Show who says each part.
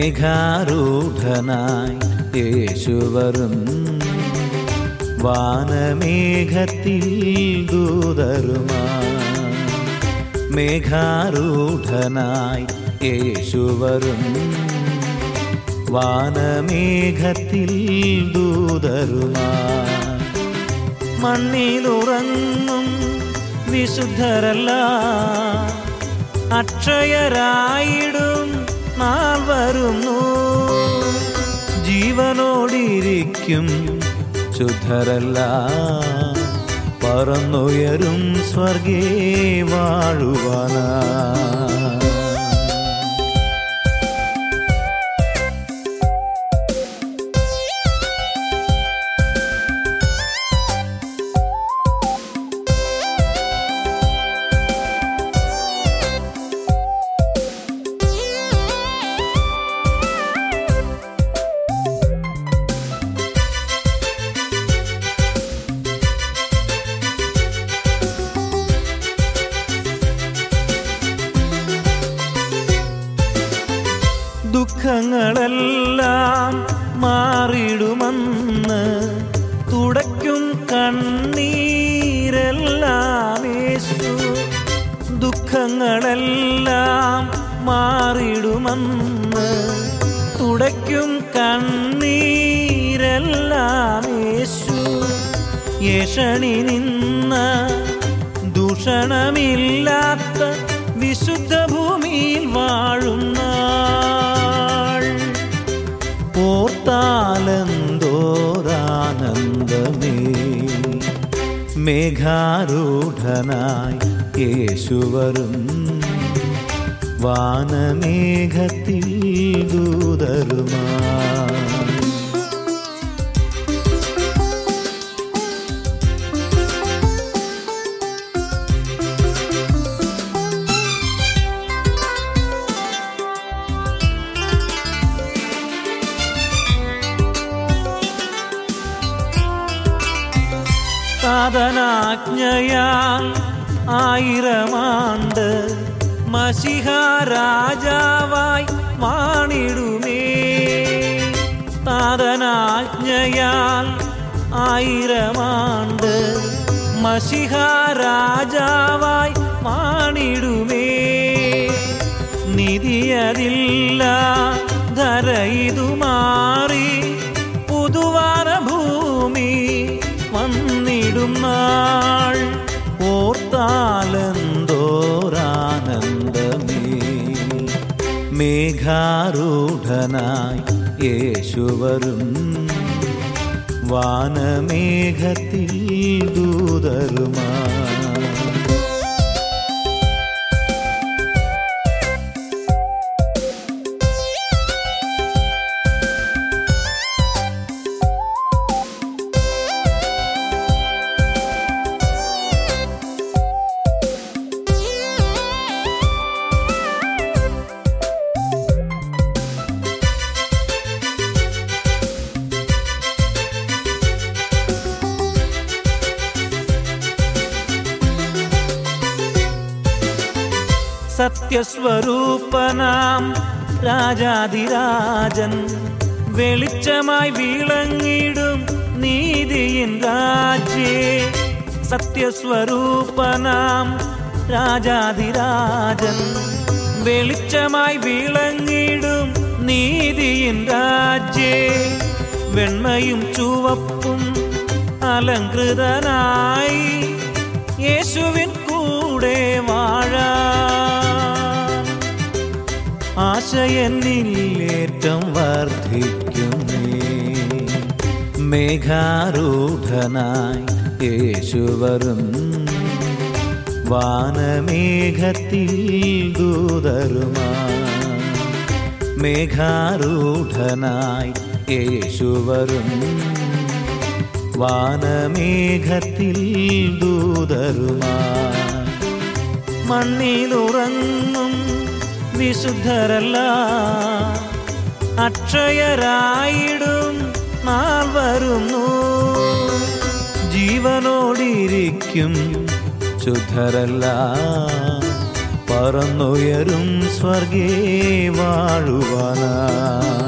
Speaker 1: മേഘാരൂഢനായി യേശുവരും വാനമേഘത്തിൽ ദൂതരുമാ മേഘാരൂഢനായി യേശുവരും വാനമേഘത്തിൽ ദൂതരുമാ മണ്ണിലുറങ്ങും വിശുദ്ധരല്ല അക്ഷയരായിടും നാൾ വരുന്നു ജീവനോടിരിക്കും ശുദ്ധരല്ല പറന്നുയരും സ്വർഗേ വാഴുവാനാ ദുഃഖങ്ങളെല്ലാം മാറിടുമെന്ന് തുടയ്ക്കും കണ്ണീരെല്ലാം യേശു ദുഃഖങ്ങളെല്ലാം മാറിടുമെന്ന് തുടയ്ക്കും കണ്ണീരെല്ലാം യേശു യേശണി നിന്ന ദൂഷണമില്ലാത്ത വിശുദ്ധ ഭൂമിയിൽ വാഴുന്ന ഓർത്താലെന്തോരാനന്ദമേ മേഘാരൂഢനായി യേശുവരും വാനമേഘത്തിൽ ദൂതരുമാ സാധനാജ്ഞയാൽ ആയിരമാണ്ട് മഷിഹ രാജാവായി വാണിടുമേ സാധനാജ്ഞയാൽ ആയിരമാണ്ട് മഷിഹ രാജാവായി വാണിടുമേ നിധിയതില്ല ധര ഇതു മാറി പുതുവാന ഭൂമി വന്നിടും നാൾ ഓർത്താലെന്തോരാനന്ദമേ മേഘാരൂഢനായി യേശുവരും വാനമേഘത്തിൽ ദൂതരുമാ സത്യസ്വരൂപനാം രാജാതിരാജൻ വെളിച്ചമായി വിളങ്ങിടും നീതിയിൻ രാജ്യേ സത്യസ്വരൂപനാം രാജാതിരാജൻ വെളിച്ചമായി വിളങ്ങിടും നീതിയിൻ രാജ്യേ വെണ്മയും ചുവപ്പും അലങ്കൃതനായി യേശുവിൻ കൂടെ വാഴാ ആശയെന്നിലേറ്റം വർദ്ധിക്കുന്നേ മേഘാരൂഢനായി യേശുവരും വാനമേഘത്തിൽ ദൂതരുമാ മേഘാരൂഢനായി യേശുവരും വാനമേഘത്തിൽ ദൂതരുമാ മണ്ണിലുറങ്ങും വിശുദ്ധരല്ല അക്ഷയരായിടും നാൾ വരുന്നു ജീവനോടിരിക്കും ശുദ്ധരല്ല പറന്നുയരും സ്വർഗേ വാഴുവാനായി